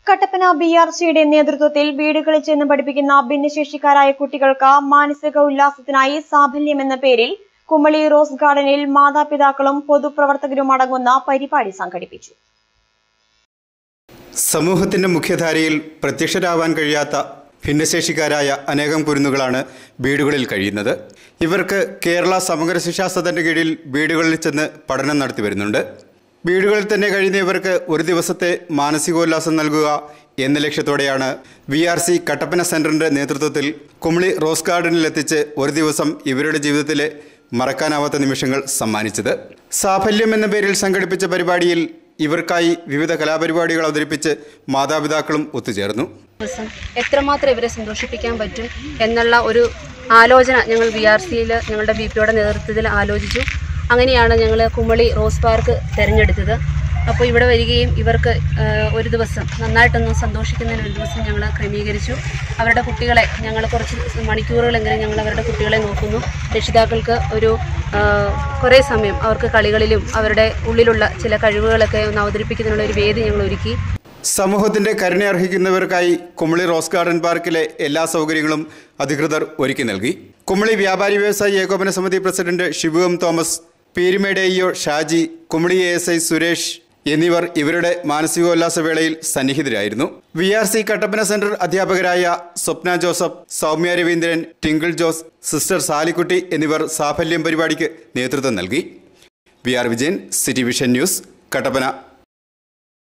Kattappana B R സിയുടെ നേതൃത്വത്തിൽ വീടുകളിൽ ചെന്ന് പഠിപ്പിക്കുന്ന ഭിന്നശേഷിക്കാരായ കുട്ടികൾക്ക് മാനസിക ഉല്ലാസത്തിനായി സാഫല്യം എന്ന പേരിൽ കുമളി റോസ് ഗാർഡനിൽ മാതാപിതാക്കളും പൊതുപ്രവർത്തകരും അടങ്ങുന്ന പരിപാടി സംഘടിപ്പിച്ചു സമൂഹത്തിന്റെ മുഖ്യധാരയിൽ പ്രത്യക്ഷരാവാൻ കഴിയാത്ത ഭിന്നശേഷിക്കാരായ അനേകം കുരുന്നുകളാണ് വീടുകളിൽ കഴിയുന്നത് ഇവർക്ക് കേരള സമഗ്ര ശിക്ഷാ സദന്റെ കീഴിൽ വീടുകളിൽ ചെന്ന് പഠനം നടത്തി വരുന്നുണ്ട് വീടുകളിൽ തന്നെ കഴിയുന്ന ഇവർക്ക് ഒരു ദിവസത്തെ മാനസികോല്ലാസം നൽകുക എന്ന ലക്ഷ്യത്തോടെയാണ് വി ആർ സി കട്ടപ്പന സെന്ററിന്റെ നേതൃത്വത്തിൽ കുമളി റോസ് ഗാർഡനിൽ എത്തിച്ച് ഒരു ദിവസം ഇവരുടെ ജീവിതത്തിലെ മറക്കാനാവാത്ത നിമിഷങ്ങൾ സമ്മാനിച്ചത് സാഫല്യം എന്ന പേരിൽ സംഘടിപ്പിച്ച പരിപാടിയിൽ ഇവർക്കായി വിവിധ കലാപരിപാടികൾ അവതരിപ്പിച്ച് മാതാപിതാക്കളും ഒത്തുചേർന്നു ദിവസം എത്രമാത്രം ഇവരെ സന്തോഷിപ്പിക്കാൻ പറ്റും എന്നുള്ള ഒരു ആലോചന ഞങ്ങൾ ബി ആർ സിയിൽ ഞങ്ങളുടെ ബി പിയുടെ നേതൃത്വത്തിൽ ആലോചിച്ചു അങ്ങനെയാണ് ഞങ്ങൾ കുമളി റോസ് പാർക്ക് തിരഞ്ഞെടുത്തത് അപ്പോൾ ഇവിടെ വരികയും ഇവർക്ക് ആ, ഒരു ദിവസം നന്നായിട്ടൊന്ന് സന്തോഷിക്കുന്നതിന് ഒരു ദിവസം ഞങ്ങൾ ക്രമീകരിച്ചു അവരുടെ കുട്ടികളെ ഞങ്ങൾ കുറച്ച് മണിക്കൂറുകളെങ്കിലും ഞങ്ങൾ അവരുടെ കുട്ടികളെ നോക്കുന്നു രക്ഷിതാക്കൾക്ക് ഒരു ആ, കുറേ സമയം അവർക്ക് കളികളിലും അവരുടെ ഉള്ളിലുള്ള ചില കഴിവുകളൊക്കെ ഒന്ന് അവതരിപ്പിക്കുന്നതിനുള്ള ഒരു വേദി ഞങ്ങൾ ഒരുക്കി സമൂഹത്തിന്റെ കരുണ അർഹിക്കുന്നവർക്കായി കുമളി റോസ് ഗാർഡൻ പാർക്കിലെ എല്ലാ സൗകര്യങ്ങളും അധികൃതർ ഒരുക്കി നൽകി കുമളി വ്യാപാരി വ്യവസായി ഏകോപന സമിതി president Shibu M Thomas Peermade EO Shaji Kumily A S I Suresh എന്നിവർ ഇവരുടെ മാനസികോല്ലാസ വേളയിൽ സന്നിഹിതരായിരുന്നു V R C Kattappana centre അധ്യാപകരായ സ്വപ്ന ജോസഫ് സൗമ്യ രവീന്ദ്രൻ ടിങ്കിൾ ജോസ് സിസ്റ്റർ സാലിക്കുട്ടി എന്നിവർ സാഫല്യം പരിപാടിക്ക് നേതൃത്വം നൽകി V R Vijayan City Vision News Kattappana